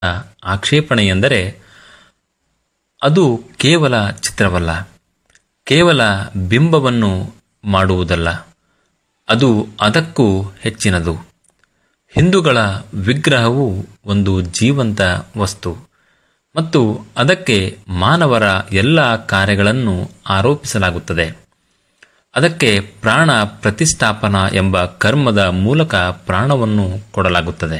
ಆಕ್ಷೇಪಣೆ ಎಂದರೆ ಅದು ಕೇವಲ ಚಿತ್ರವಲ್ಲ ಕೇವಲ ಬಿಂಬವನ್ನು ಮಾಡುವುದಲ್ಲ ಅದು ಅದಕ್ಕೂ ಹೆಚ್ಚಿನದು ಹಿಂದೂಗಳ ವಿಗ್ರಹವು ಒಂದು ಜೀವಂತ ವಸ್ತು ಮತ್ತು ಅದಕ್ಕೆ ಮಾನವರ ಎಲ್ಲ ಕಾರ್ಯಗಳನ್ನು ಆರೋಪಿಸಲಾಗುತ್ತದೆ ಅದಕ್ಕೆ ಪ್ರಾಣ ಪ್ರತಿಷ್ಠಾಪನಾ ಎಂಬ ಕರ್ಮದ ಮೂಲಕ ಪ್ರಾಣವನ್ನು ಕೊಡಲಾಗುತ್ತದೆ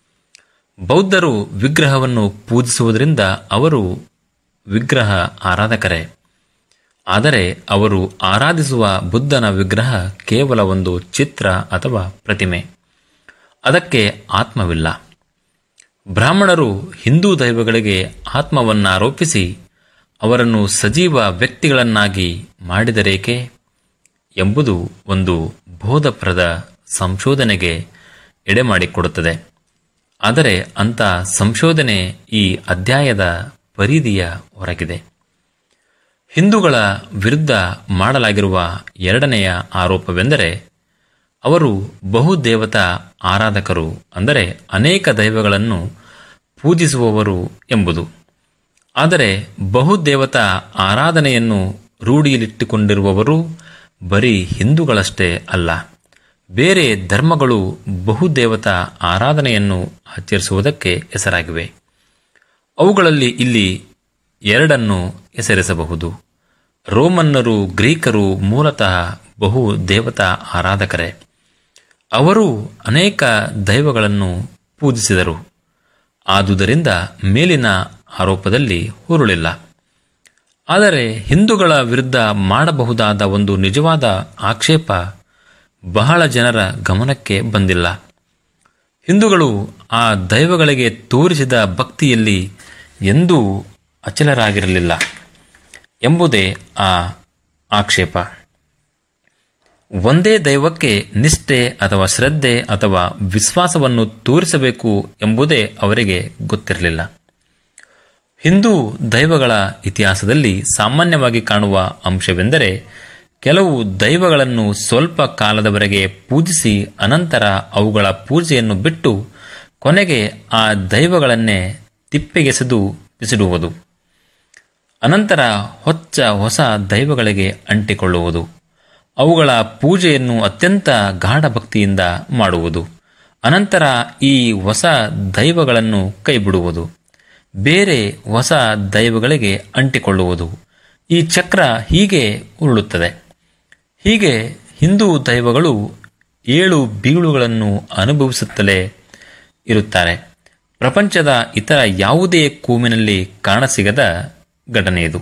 ಬೌದ್ಧರು ವಿಗ್ರಹವನ್ನು ಪೂಜಿಸುವುದರಿಂದ ಅವರು ವಿಗ್ರಹ ಆರಾಧಕರೇ ಆದರೆ ಅವರು ಆರಾಧಿಸುವ ಬುದ್ಧನ ವಿಗ್ರಹ ಕೇವಲ ಒಂದು ಚಿತ್ರ ಅಥವಾ ಪ್ರತಿಮೆ ಅದಕ್ಕೆ ಆತ್ಮವಿಲ್ಲ ಬ್ರಾಹ್ಮಣರು ಹಿಂದೂ ದೈವಗಳಿಗೆ ಆತ್ಮವನ್ನಾರೋಪಿಸಿ ಅವರನ್ನು ಸಜೀವ ವ್ಯಕ್ತಿಗಳನ್ನಾಗಿ ಮಾಡಿದರೇಕೆ ಎಂಬುದು ಒಂದು ಬೋಧಪ್ರದ ಸಂಶೋಧನೆಗೆ ಎಡೆಮಾಡಿಕೊಡುತ್ತದೆ ಆದರೆ ಅಂಥ ಸಂಶೋಧನೆ ಈ ಅಧ್ಯಾಯದ ಪರಿಧಿಯ ಹೊರಗಿದೆ ಹಿಂದೂಗಳ ವಿರುದ್ಧ ಮಾಡಲಾಗಿರುವ ಎರಡನೆಯ ಆರೋಪವೆಂದರೆ ಅವರು ಬಹುದೇವತಾ ಆರಾಧಕರು ಅಂದರೆ ಅನೇಕ ದೈವಗಳನ್ನು ಪೂಜಿಸುವವರು ಎಂಬುದು ಆದರೆ ಬಹುದೇವತಾ ಆರಾಧನೆಯನ್ನು ರೂಢಿಯಲ್ಲಿಟ್ಟುಕೊಂಡಿರುವವರು ಬರೀ ಹಿಂದೂಗಳಷ್ಟೇ ಅಲ್ಲ ಬೇರೆ ಧರ್ಮಗಳು ಬಹುದೇವತಾ ಆರಾಧನೆಯನ್ನು ಆಚರಿಸುವುದಕ್ಕೆ ಹೆಸರಾಗಿವೆ ಅವುಗಳಲ್ಲಿ ಇಲ್ಲಿ ಎರಡನ್ನು ಹೆಸರಿಸಬಹುದು ರೋಮನ್ನರು ಗ್ರೀಕರು ಮೂಲತಃ ಬಹು ದೇವತಾ ಆರಾಧಕರೇ ಅವರು ಅನೇಕ ದೈವಗಳನ್ನು ಪೂಜಿಸಿದರು ಆದುದರಿಂದ ಮೇಲಿನ ಆರೋಪದಲ್ಲಿ ಹುರುಳಿಲ್ಲ ಆದರೆ ಹಿಂದೂಗಳ ವಿರುದ್ಧ ಮಾಡಬಹುದಾದ ಒಂದು ನಿಜವಾದ ಆಕ್ಷೇಪ ಬಹಳ ಜನರ ಗಮನಕ್ಕೆ ಬಂದಿಲ್ಲ ಹಿಂದೂಗಳು ಆ ದೈವಗಳಿಗೆ ತೋರಿಸಿದ ಭಕ್ತಿಯಲ್ಲಿ ಎಂದೂ ಅಚಲರಾಗಿರಲಿಲ್ಲ ಎಂಬುದೇ ಆ ಆಕ್ಷೇಪ ಒಂದೇ ದೈವಕ್ಕೆ ನಿಷ್ಠೆ ಅಥವಾ ಶ್ರದ್ಧೆ ಅಥವಾ ವಿಶ್ವಾಸವನ್ನು ತೋರಿಸಬೇಕು ಎಂಬುದೇ ಅವರಿಗೆ ಗೊತ್ತಿರಲಿಲ್ಲ ಹಿಂದೂ ದೈವಗಳ ಇತಿಹಾಸದಲ್ಲಿ ಸಾಮಾನ್ಯವಾಗಿ ಕಾಣುವ ಅಂಶವೆಂದರೆ ಕೆಲವು ದೈವಗಳನ್ನು ಸ್ವಲ್ಪ ಕಾಲದವರೆಗೆ ಪೂಜಿಸಿ ಅನಂತರ ಅವುಗಳ ಪೂಜೆಯನ್ನು ಬಿಟ್ಟು ಕೊನೆಗೆ ಆ ದೈವಗಳನ್ನೇ ತಿಪ್ಪೆಗೆಸೆದು ಬಿಸಿಡುವುದು ಅನಂತರ ಹೊಚ್ಚ ಹೊಸ ದೈವಗಳಿಗೆ ಅಂಟಿಕೊಳ್ಳುವುದು ಅವುಗಳ ಪೂಜೆಯನ್ನು ಅತ್ಯಂತ ಗಾಢ ಭಕ್ತಿಯಿಂದ ಮಾಡುವುದು ಅನಂತರ ಈ ಹೊಸ ದೈವಗಳನ್ನು ಕೈಬಿಡುವುದು ಬೇರೆ ಹೊಸ ದೈವಗಳಿಗೆ ಅಂಟಿಕೊಳ್ಳುವುದು ಈ ಚಕ್ರ ಹೀಗೆ ಉರುಳುತ್ತದೆ ಹೀಗೆ ಹಿಂದೂ ದೈವಗಳು ಏಳು ಬೀಳುಗಳನ್ನು ಅನುಭವಿಸುತ್ತಲೇ ಇರುತ್ತಾರೆ ಪ್ರಪಂಚದ ಇತರ ಯಾವುದೇ ಕೂಮಿನಲ್ಲಿ ಕಾಣಸಿಗದ ಘಟನೆ ಇದು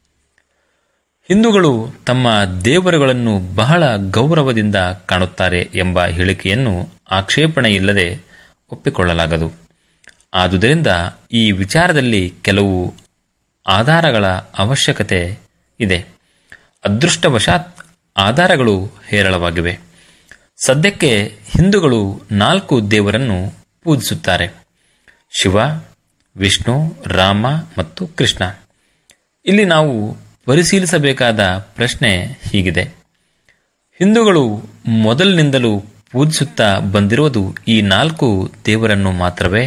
ಹಿಂದೂಗಳು ತಮ್ಮ ದೇವರುಗಳನ್ನು ಬಹಳ ಗೌರವದಿಂದ ಕಾಣುತ್ತಾರೆ ಎಂಬ ಹೇಳಿಕೆಯನ್ನು ಆಕ್ಷೇಪಣೆಯಿಲ್ಲದೆ ಒಪ್ಪಿಕೊಳ್ಳಲಾಗದು ಆದುದರಿಂದ ಈ ವಿಚಾರದಲ್ಲಿ ಕೆಲವು ಆಧಾರಗಳ ಅವಶ್ಯಕತೆ ಇದೆ ಅದೃಷ್ಟವಶಾತ್ ಆಧಾರಗಳು ಹೇರಳವಾಗಿವೆ ಸದ್ಯಕ್ಕೆ ಹಿಂದೂಗಳು ನಾಲ್ಕು ದೇವರನ್ನು ಪೂಜಿಸುತ್ತಾರೆ ಶಿವ ವಿಷ್ಣು ರಾಮ ಮತ್ತು ಕೃಷ್ಣ ಇಲ್ಲಿ ನಾವು ಪರಿಶೀಲಿಸಬೇಕಾದ ಪ್ರಶ್ನೆ ಹೀಗಿದೆ ಹಿಂದೂಗಳು ಮೊದಲಿನಿಂದಲೂ ಪೂಜಿಸುತ್ತಾ ಬಂದಿರುವುದು ಈ ನಾಲ್ಕು ದೇವರನ್ನು ಮಾತ್ರವೇ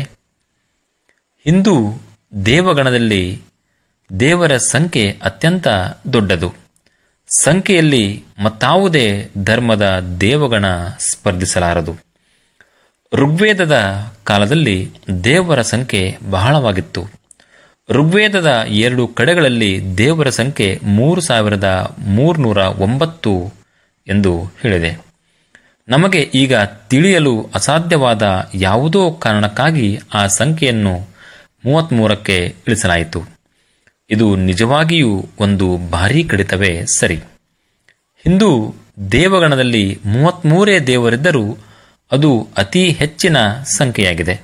ಹಿಂದೂ ದೇವಗಣದಲ್ಲಿ ದೇವರ ಸಂಖ್ಯೆ ಅತ್ಯಂತ ದೊಡ್ಡದು ಸಂಖ್ಯೆಯಲ್ಲಿ ಮತ್ತಾವುದೇ ಧರ್ಮದ ದೇವಗಣ ಸ್ಪರ್ಧಿಸಲಾರದು ಋಗ್ವೇದದ ಕಾಲದಲ್ಲಿ ದೇವರ ಸಂಖ್ಯೆ ಬಹಳವಾಗಿತ್ತು ಋಗ್ವೇದದ ಎರಡು ಕಡೆಗಳಲ್ಲಿ ದೇವರ ಸಂಖ್ಯೆ ಮೂರು ಸಾವಿರದ ಮೂರುನೂರ ಒಂಬತ್ತು ಎಂದು ಹೇಳಿದೆ ನಮಗೆ ಈಗ ತಿಳಿಯಲು ಅಸಾಧ್ಯವಾದ ಯಾವುದೋ ಕಾರಣಕ್ಕಾಗಿ ಆ ಸಂಖ್ಯೆಯನ್ನು ಮೂವತ್ತ್ಮೂರಕ್ಕೆ ಇಳಿಸಲಾಯಿತು ಇದು ನಿಜವಾಗಿಯೂ ಒಂದು ಭಾರೀ ಕಡಿತವೇ ಸರಿ ಹಿಂದೂ ದೇವಗಣದಲ್ಲಿ ಮೂವತ್ತ್ಮೂರೇ ದೇವರಿದ್ದರೂ ಅದು ಅತಿ ಹೆಚ್ಚಿನ ಸಂಖ್ಯೆಯಾಗಿದೆ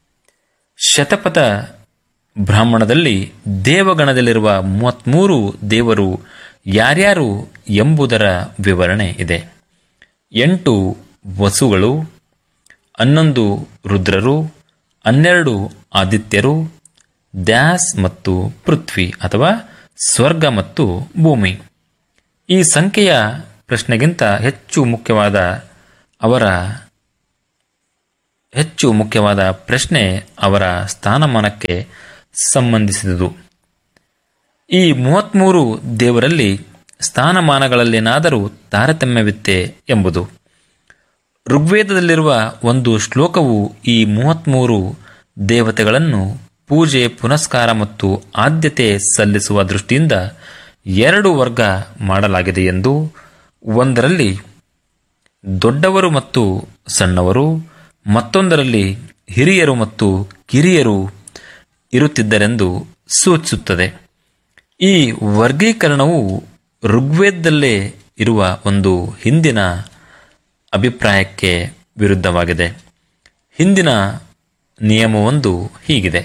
ಶತಪಥ ಬ್ರಾಹ್ಮಣದಲ್ಲಿ ದೇವಗಣದಲ್ಲಿರುವ ಮೂವತ್ತ್ಮೂರು ದೇವರು ಯಾರ್ಯಾರು ಎಂಬುದರ ವಿವರಣೆ ಇದೆ ಎಂಟು ವಸುಗಳು ಹನ್ನೊಂದು ರುದ್ರರು ಹನ್ನೆರಡು ಆದಿತ್ಯರು ದ್ಯಾಸ್ ಮತ್ತು ಪೃಥ್ವಿ ಅಥವಾ ಸ್ವರ್ಗ ಮತ್ತು ಭೂಮಿ ಈ ಸಂಖ್ಯೆಯ ಪ್ರಶ್ನೆಗಿಂತ ಹೆಚ್ಚು ಮುಖ್ಯವಾದ ಅವರ ಹೆಚ್ಚು ಮುಖ್ಯವಾದ ಪ್ರಶ್ನೆ ಅವರ ಸ್ಥಾನಮಾನಕ್ಕೆ ಸಂಬಂಧಿಸಿದುದು ಈ ಮೂವತ್ಮೂರು ದೇವರಲ್ಲಿ ಸ್ಥಾನಮಾನಗಳಲ್ಲೇನಾದರೂ ತಾರತಮ್ಯವಿತ್ತೆ ಎಂಬುದು ಋಗ್ವೇದದಲ್ಲಿರುವ ಒಂದು ಶ್ಲೋಕವು ಈ ಮೂವತ್ಮೂರು ದೇವತೆಗಳನ್ನು ಪೂಜೆ ಪುನಸ್ಕಾರ ಮತ್ತು ಆದ್ಯತೆ ಸಲ್ಲಿಸುವ ದೃಷ್ಟಿಯಿಂದ ಎರಡು ವರ್ಗ ಮಾಡಲಾಗಿದೆ ಎಂದು ಒಂದರಲ್ಲಿ ದೊಡ್ಡವರು ಮತ್ತು ಸಣ್ಣವರು ಮತ್ತೊಂದರಲ್ಲಿ ಹಿರಿಯರು ಮತ್ತು ಕಿರಿಯರು ಇರುತ್ತಿದ್ದರೆಂದು ಸೂಚಿಸುತ್ತದೆ ಈ ವರ್ಗೀಕರಣವು ಋಗ್ವೇದದಲ್ಲೇ ಇರುವ ಒಂದು ಹಿಂದಿನ ಅಭಿಪ್ರಾಯಕ್ಕೆ ವಿರುದ್ಧವಾಗಿದೆ ಹಿಂದಿನ ನಿಯಮವೊಂದು ಹೀಗಿದೆ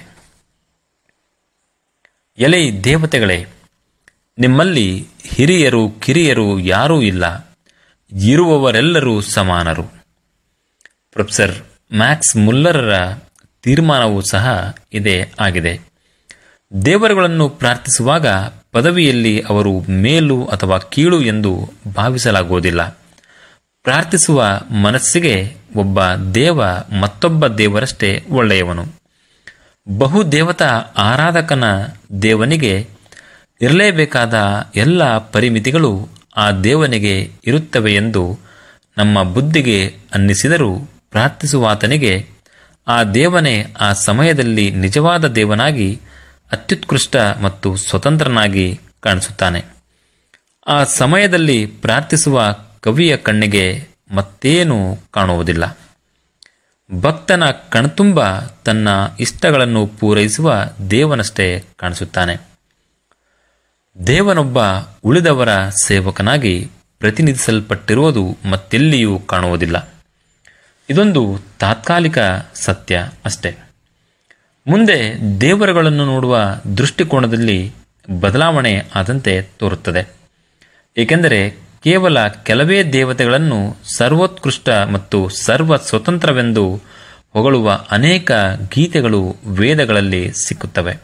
ಎಲೆ ದೇವತೆಗಳೇ ನಿಮ್ಮಲ್ಲಿ ಹಿರಿಯರು ಕಿರಿಯರು ಯಾರೂ ಇಲ್ಲ ಇರುವವರೆಲ್ಲರೂ ಸಮಾನರು ಪ್ರೊಫೆಸರ್ ಮ್ಯಾಕ್ಸ್ ಮುಲ್ಲರರ ತೀರ್ಮಾನವೂ ಸಹ ಇದೇ ಆಗಿದೆ ದೇವರುಗಳನ್ನು ಪ್ರಾರ್ಥಿಸುವಾಗ ಪದವಿಯಲ್ಲಿ ಅವರು ಮೇಲು ಅಥವಾ ಕೀಳು ಎಂದು ಭಾವಿಸಲಾಗುವುದಿಲ್ಲ ಪ್ರಾರ್ಥಿಸುವ ಮನಸ್ಸಿಗೆ ಒಬ್ಬ ದೇವ ಮತ್ತೊಬ್ಬ ದೇವರಷ್ಟೇ ಒಳ್ಳೆಯವನು ಬಹುದೇವತಾ ಆರಾಧಕನ ದೇವನಿಗೆ ಇರಲೇಬೇಕಾದ ಎಲ್ಲ ಪರಿಮಿತಿಗಳು ಆ ದೇವನಿಗೆ ಇರುತ್ತವೆ ಎಂದು ನಮ್ಮ ಬುದ್ಧಿಗೆ ಅನ್ನಿಸಿದರೂ ಪ್ರಾರ್ಥಿಸುವಾತನಿಗೆ ಆ ದೇವನೇ ಆ ಸಮಯದಲ್ಲಿ ನಿಜವಾದ ದೇವನಾಗಿ ಅತ್ಯುತ್ಕೃಷ್ಟ ಮತ್ತು ಸ್ವತಂತ್ರನಾಗಿ ಕಾಣಿಸುತ್ತಾನೆ ಆ ಸಮಯದಲ್ಲಿ ಪ್ರಾರ್ಥಿಸುವ ಕವಿಯ ಕಣ್ಣಿಗೆ ಮತ್ತೇನೂ ಕಾಣುವುದಿಲ್ಲ ಭಕ್ತನ ಕಣ್ತುಂಬ ತನ್ನ ಇಷ್ಟಗಳನ್ನು ಪೂರೈಸುವ ದೇವನಷ್ಟೇ ಕಾಣಿಸುತ್ತಾನೆ ದೇವನೊಬ್ಬ ಉಳಿದವರ ಸೇವಕನಾಗಿ ಪ್ರತಿನಿಧಿಸಲ್ಪಟ್ಟಿರುವುದು ಮತ್ತೆಲ್ಲಿಯೂ ಕಾಣುವುದಿಲ್ಲ ಇದೊಂದು ತಾತ್ಕಾಲಿಕ ಸತ್ಯ ಅಷ್ಟೇ ಮುಂದೆ ದೇವರುಗಳನ್ನು ನೋಡುವ ದೃಷ್ಟಿಕೋನದಲ್ಲಿ ಬದಲಾವಣೆ ಆದಂತೆ ತೋರುತ್ತದೆ ಏಕೆಂದರೆ ಕೇವಲ ಕೆಲವೇ ದೇವತೆಗಳನ್ನು ಸರ್ವೋತ್ಕೃಷ್ಟ ಮತ್ತು ಸರ್ವ ಸ್ವತಂತ್ರವೆಂದು ಹೊಗಳುವ ಅನೇಕ ಗೀತೆಗಳು ವೇದಗಳಲ್ಲಿ ಸಿಕ್ಕುತ್ತವೆ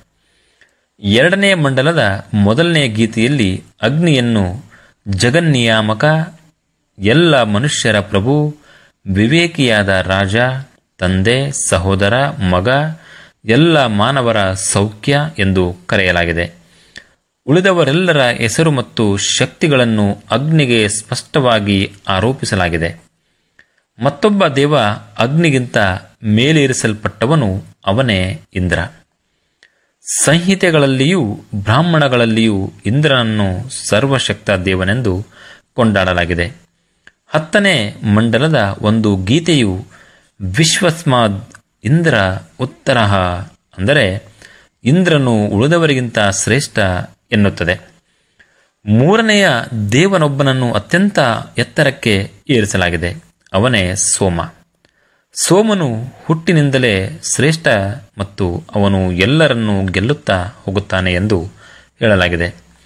ಎರಡನೇ ಮಂಡಲದ ಮೊದಲನೇ ಗೀತೆಯಲ್ಲಿ ಅಗ್ನಿಯನ್ನು ಜಗನ್ನಿಯಾಮಕ ಎಲ್ಲ ಮನುಷ್ಯರ ಪ್ರಭು ವಿವೇಕಿಯಾದ ರಾಜ ತಂದೆ ಸಹೋದರ ಮಗ ಎಲ್ಲ ಮಾನವರ ಸೌಖ್ಯ ಎಂದು ಕರೆಯಲಾಗಿದೆ ಉಳಿದವರೆಲ್ಲರ ಹೆಸರು ಮತ್ತು ಶಕ್ತಿಗಳನ್ನು ಅಗ್ನಿಗೆ ಸ್ಪಷ್ಟವಾಗಿ ಆರೋಪಿಸಲಾಗಿದೆ ಮತ್ತೊಬ್ಬ ದೇವ ಅಗ್ನಿಗಿಂತ ಮೇಲೇರಿಸಲ್ಪಟ್ಟವನು ಅವನೇ ಇಂದ್ರ ಸಂಹಿತೆಗಳಲ್ಲಿಯೂ ಬ್ರಾಹ್ಮಣಗಳಲ್ಲಿಯೂ ಇಂದ್ರನನ್ನು ಸರ್ವಶಕ್ತ ದೇವನೆಂದು ಕೊಂಡಾಡಲಾಗಿದೆ ಹತ್ತನೇ ಮಂಡಲದ ಒಂದು ಗೀತೆಯು ವಿಶ್ವಸ್ಮಾದ್ ಇಂದ್ರ ಉತ್ತರಹ ಅಂದರೆ ಇಂದ್ರನು ಉಳಿದವರಿಗಿಂತ ಶ್ರೇಷ್ಠ ಎನ್ನುತ್ತದೆ ಮೂರನೆಯ ದೇವನೊಬ್ಬನನ್ನು ಅತ್ಯಂತ ಎತ್ತರಕ್ಕೆ ಏರಿಸಲಾಗಿದೆ ಅವನೇ ಸೋಮ ಸೋಮನು ಹುಟ್ಟಿನಿಂದಲೇ ಶ್ರೇಷ್ಠ ಮತ್ತು ಅವನು ಎಲ್ಲರನ್ನೂ ಗೆಲ್ಲುತ್ತಾ ಹೋಗುತ್ತಾನೆ ಎಂದು ಹೇಳಲಾಗಿದೆ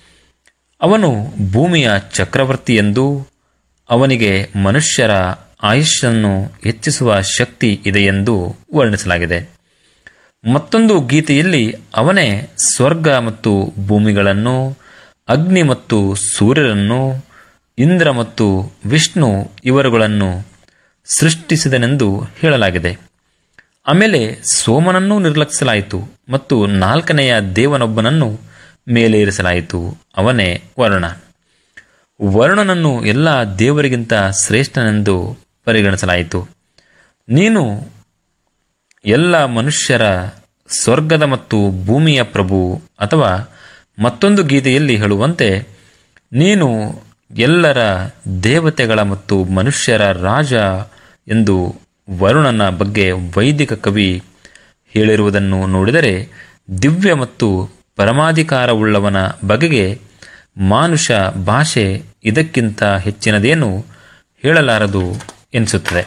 ಅವನು ಭೂಮಿಯ ಚಕ್ರವರ್ತಿ ಎಂದು ಅವನಿಗೆ ಮನುಷ್ಯರ ಆಯುಷ್ಯನ್ನು ಹೆಚ್ಚಿಸುವ ಶಕ್ತಿ ಇದೆಯೆಂದು ವರ್ಣಿಸಲಾಗಿದೆ ಮತ್ತೊಂದು ಗೀತೆಯಲ್ಲಿ ಅವನೇ ಸ್ವರ್ಗ ಮತ್ತು ಭೂಮಿಗಳನ್ನು ಅಗ್ನಿ ಮತ್ತು ಸೂರ್ಯರನ್ನು ಇಂದ್ರ ಮತ್ತು ವಿಷ್ಣು ಇವರುಗಳನ್ನು ಸೃಷ್ಟಿಸಿದನೆಂದು ಹೇಳಲಾಗಿದೆ ಆಮೇಲೆ ಸೋಮನನ್ನೂ ನಿರ್ಲಕ್ಷಿಸಲಾಯಿತು ಮತ್ತು ನಾಲ್ಕನೆಯ ದೇವನೊಬ್ಬನನ್ನು ಮೇಲೇರಿಸಲಾಯಿತು ಅವನೇ ವರುಣ ವರುಣನನ್ನು ಎಲ್ಲ ದೇವರಿಗಿಂತ ಶ್ರೇಷ್ಠನೆಂದು ಪರಿಗಣಿಸಲಾಯಿತು ನೀನು ಎಲ್ಲ ಮನುಷ್ಯರ ಸ್ವರ್ಗದ ಮತ್ತು ಭೂಮಿಯ ಪ್ರಭು ಅಥವಾ ಮತ್ತೊಂದು ಗೀತೆಯಲ್ಲಿ ಹೇಳುವಂತೆ ನೀನು ಎಲ್ಲರ ದೇವತೆಗಳ ಮತ್ತು ಮನುಷ್ಯರ ರಾಜ ಎಂದು ವರುಣನ ಬಗ್ಗೆ ವೈದಿಕ ಕವಿ ಹೇಳಿರುವುದನ್ನು ನೋಡಿದರೆ ದಿವ್ಯ ಮತ್ತು ಪರಮಾಧಿಕಾರವುಳ್ಳವನ ಬಗೆಗೆ ಮಾನುಷ ಭಾಷೆ ಇದಕ್ಕಿಂತ ಹೆಚ್ಚಿನದೇನು ಹೇಳಲಾರದು ಎನಿಸುತ್ತದೆ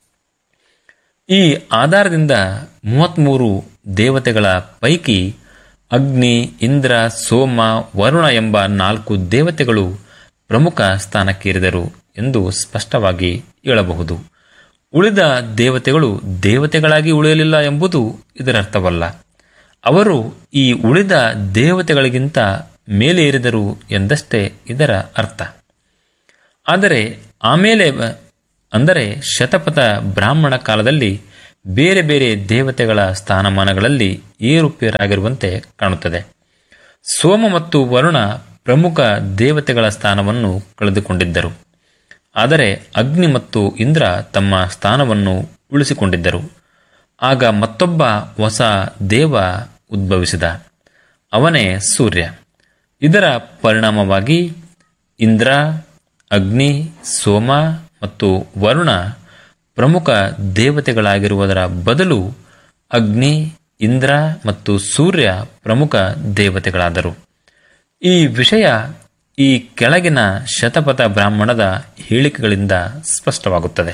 ಈ ಆಧಾರದಿಂದ ಮೂವತ್ತ್ಮೂರು ದೇವತೆಗಳ ಪೈಕಿ ಅಗ್ನಿ ಇಂದ್ರ ಸೋಮ ವರುಣ ಎಂಬ ನಾಲ್ಕು ದೇವತೆಗಳು ಪ್ರಮುಖ ಸ್ಥಾನಕ್ಕೇರಿದರು ಎಂದು ಸ್ಪಷ್ಟವಾಗಿ ಹೇಳಬಹುದು ಉಳಿದ ದೇವತೆಗಳು ದೇವತೆಗಳಾಗಿ ಉಳಿಯಲಿಲ್ಲ ಎಂಬುದು ಇದರರ್ಥವಲ್ಲ ಅವರು ಈ ಉಳಿದ ದೇವತೆಗಳಿಗಿಂತ ಮೇಲೇರಿದರು ಎಂದಷ್ಟೇ ಇದರ ಅರ್ಥ ಆದರೆ ಆಮೇಲೆ ಅಂದರೆ ಶತಪಥ ಬ್ರಾಹ್ಮಣ ಕಾಲದಲ್ಲಿ ಬೇರೆ ಬೇರೆ ದೇವತೆಗಳ ಸ್ಥಾನಮಾನಗಳಲ್ಲಿ ಏರುಪೇರಾಗಿರುವಂತೆ ಕಾಣುತ್ತದೆ ಸೋಮ ಮತ್ತು ವರುಣ ಪ್ರಮುಖ ದೇವತೆಗಳ ಸ್ಥಾನವನ್ನು ಕಳೆದುಕೊಂಡಿದ್ದರು ಆದರೆ ಅಗ್ನಿ ಮತ್ತು ಇಂದ್ರ ತಮ್ಮ ಸ್ಥಾನವನ್ನು ಉಳಿಸಿಕೊಂಡಿದ್ದರು ಆಗ ಮತ್ತೊಬ್ಬ ಹೊಸ ದೇವ ಉದ್ಭವಿಸಿದ ಅವನೇ ಸೂರ್ಯ ಇದರ ಪರಿಣಾಮವಾಗಿ ಇಂದ್ರ ಅಗ್ನಿ ಸೋಮ ಮತ್ತು ವರುಣ ಪ್ರಮುಖ ದೇವತೆಗಳಾಗಿರುವುದರ ಬದಲು ಅಗ್ನಿ ಇಂದ್ರ ಮತ್ತು ಸೂರ್ಯ ಪ್ರಮುಖ ದೇವತೆಗಳಾದರು ಈ ವಿಷಯ ಈ ಕೆಳಗಿನ ಶತಪಥ ಬ್ರಾಹ್ಮಣದ ಹೇಳಿಕೆಗಳಿಂದ ಸ್ಪಷ್ಟವಾಗುತ್ತದೆ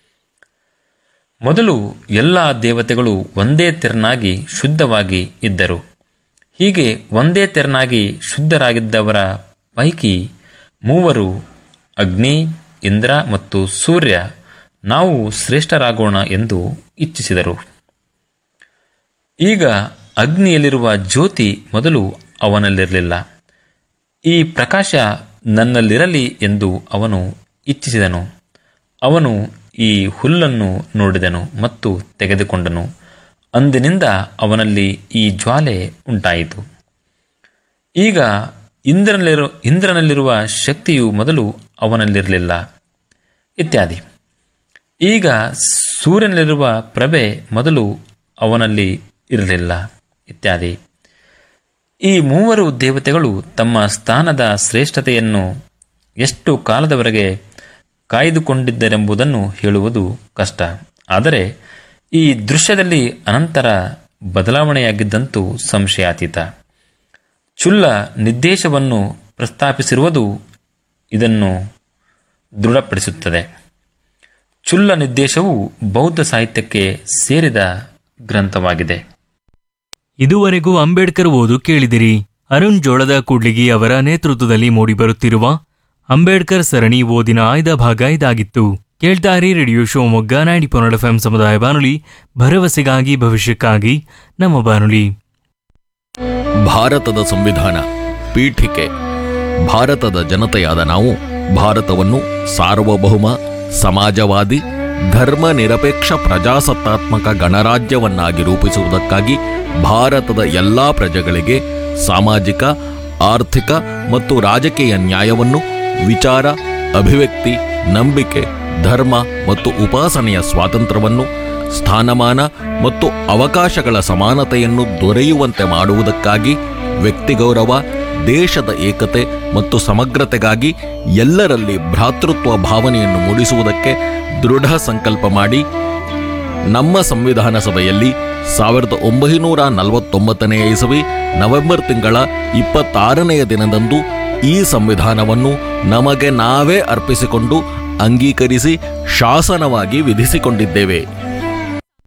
ಮೊದಲು ಎಲ್ಲ ದೇವತೆಗಳು ಒಂದೇ ತೆರನಾಗಿ ಶುದ್ಧವಾಗಿ ಇದ್ದರು ಹೀಗೆ ಒಂದೇ ತೆರನಾಗಿ ಶುದ್ಧರಾಗಿದ್ದವರ ಪೈಕಿ ಮೂವರು ಅಗ್ನಿ ಇಂದ್ರ ಮತ್ತು ಸೂರ್ಯ ನಾವು ಶ್ರೇಷ್ಠರಾಗೋಣ ಎಂದು ಇಚ್ಛಿಸಿದರು ಈಗ ಅಗ್ನಿಯಲ್ಲಿರುವ ಜ್ಯೋತಿ ಮೊದಲು ಅವನಲ್ಲಿರಲಿಲ್ಲ ಈ ಪ್ರಕಾಶ ನನ್ನಲ್ಲಿರಲಿ ಎಂದು ಅವನು ಇಚ್ಛಿಸಿದನು ಅವನು ಈ ಹುಲ್ಲನ್ನು ನೋಡಿದನು ಮತ್ತು ತೆಗೆದುಕೊಂಡನು ಅಂದಿನಿಂದ ಅವನಲ್ಲಿ ಈ ಜ್ವಾಲೆ ಉಂಟಾಯಿತು ಈಗ ಇಂದ್ರನಲ್ಲಿರು ಇಂದ್ರನಲ್ಲಿರುವ ಶಕ್ತಿಯು ಮೊದಲು ಅವನಲ್ಲಿರಲಿಲ್ಲ ಇತ್ಯಾದಿ ಈಗ ಸೂರ್ಯನಲ್ಲಿರುವ ಪ್ರಭೆ ಮೊದಲು ಅವನಲ್ಲಿ ಇರಲಿಲ್ಲ ಇತ್ಯಾದಿ ಈ ಮೂವರು ದೇವತೆಗಳು ತಮ್ಮ ಸ್ಥಾನದ ಶ್ರೇಷ್ಠತೆಯನ್ನು ಎಷ್ಟು ಕಾಲದವರೆಗೆ ಕಾಯ್ದುಕೊಂಡಿದ್ದರೆಂಬುದನ್ನು ಹೇಳುವುದು ಕಷ್ಟ ಆದರೆ ಈ ದೃಶ್ಯದಲ್ಲಿ ಅನಂತರ ಬದಲಾವಣೆಯಾಗಿದ್ದಂತೂ ಸಂಶಯಾತೀತ ಚುಲ್ಲ ನಿರ್ದೇಶವನ್ನು ಪ್ರಸ್ತಾಪಿಸಿರುವುದು ಇದನ್ನು ದೃಢಪಡಿಸುತ್ತದೆ ಚುಲ್ಲ ನಿರ್ದೇಶವು ಬೌದ್ಧ ಸಾಹಿತ್ಯಕ್ಕೆ ಸೇರಿದ ಗ್ರಂಥವಾಗಿದೆ ಇದುವರೆಗೂ ಅಂಬೇಡ್ಕರ್ ಓದು ಕೇಳಿದಿರಿ ಅರುಣ್ ಜೋಳದ ಕೂಡ್ಲಿಗಿ ಅವರ ನೇತೃತ್ವದಲ್ಲಿ ಮೂಡಿಬರುತ್ತಿರುವ ಅಂಬೇಡ್ಕರ್ ಸರಣಿ ಓದಿನ ಆಯ್ದ ಭಾಗ ಇದಾಗಿತ್ತು ಕೇಳ್ತಾರಿ ರೇಡಿಯೋ ಶಿವಮೊಗ್ಗ ನೈಂಟಿ ಪೊನ್ನಡ ಎಫ್ಎಂ ಸಮುದಾಯ ಬಾನುಲಿ ಭರವಸೆಗಾಗಿ ಭವಿಷ್ಯಕ್ಕಾಗಿ ನಮ್ಮ ಬಾನುಲಿ ಭಾರತದ ಸಂವಿಧಾನ ಪೀಠಿಕೆ ಭಾರತದ ಜನತೆಯಾದ ನಾವು ಭಾರತವನ್ನು ಸಾರ್ವಭೌಮ ಸಮಾಜವಾದಿ ಧರ್ಮ ನಿರಪೇಕ್ಷ ಪ್ರಜಾಸತ್ತಾತ್ಮಕ ಗಣರಾಜ್ಯವನ್ನಾಗಿ ರೂಪಿಸುವುದಕ್ಕಾಗಿ ಭಾರತದ ಎಲ್ಲಾ ಪ್ರಜೆಗಳಿಗೆ ಸಾಮಾಜಿಕ ಆರ್ಥಿಕ ಮತ್ತು ರಾಜಕೀಯ ನ್ಯಾಯವನ್ನು ವಿಚಾರ ಅಭಿವ್ಯಕ್ತಿ ನಂಬಿಕೆ ಧರ್ಮ ಮತ್ತು ಉಪಾಸನೆಯ ಸ್ವಾತಂತ್ರ್ಯವನ್ನು ಸ್ಥಾನಮಾನ ಮತ್ತು ಅವಕಾಶಗಳ ಸಮಾನತೆಯನ್ನು ದೊರೆಯುವಂತೆ ಮಾಡುವುದಕ್ಕಾಗಿ ವ್ಯಕ್ತಿಗೌರವ ದೇಶದ ಏಕತೆ ಮತ್ತು ಸಮಗ್ರತೆಗಾಗಿ ಎಲ್ಲರಲ್ಲಿ ಭ್ರಾತೃತ್ವ ಭಾವನೆಯನ್ನು ಮೂಡಿಸುವುದಕ್ಕೆ ದೃಢ ಸಂಕಲ್ಪ ಮಾಡಿ ನಮ್ಮ ಸಂವಿಧಾನ ಸಭೆಯಲ್ಲಿ ಸಾವಿರದ ಒಂಬೈನೂರ ನಲವತ್ತೊಂಬತ್ತನೆಯ ಇಸವಿ ನವೆಂಬರ್ ತಿಂಗಳ ಇಪ್ಪತ್ತಾರನೆಯ ದಿನದಂದು ಈ ಸಂವಿಧಾನವನ್ನು ನಮಗೆ ನಾವೇ ಅರ್ಪಿಸಿಕೊಂಡು ಅಂಗೀಕರಿಸಿ ಶಾಸನವಾಗಿ ವಿಧಿಸಿಕೊಂಡಿದ್ದೇವೆ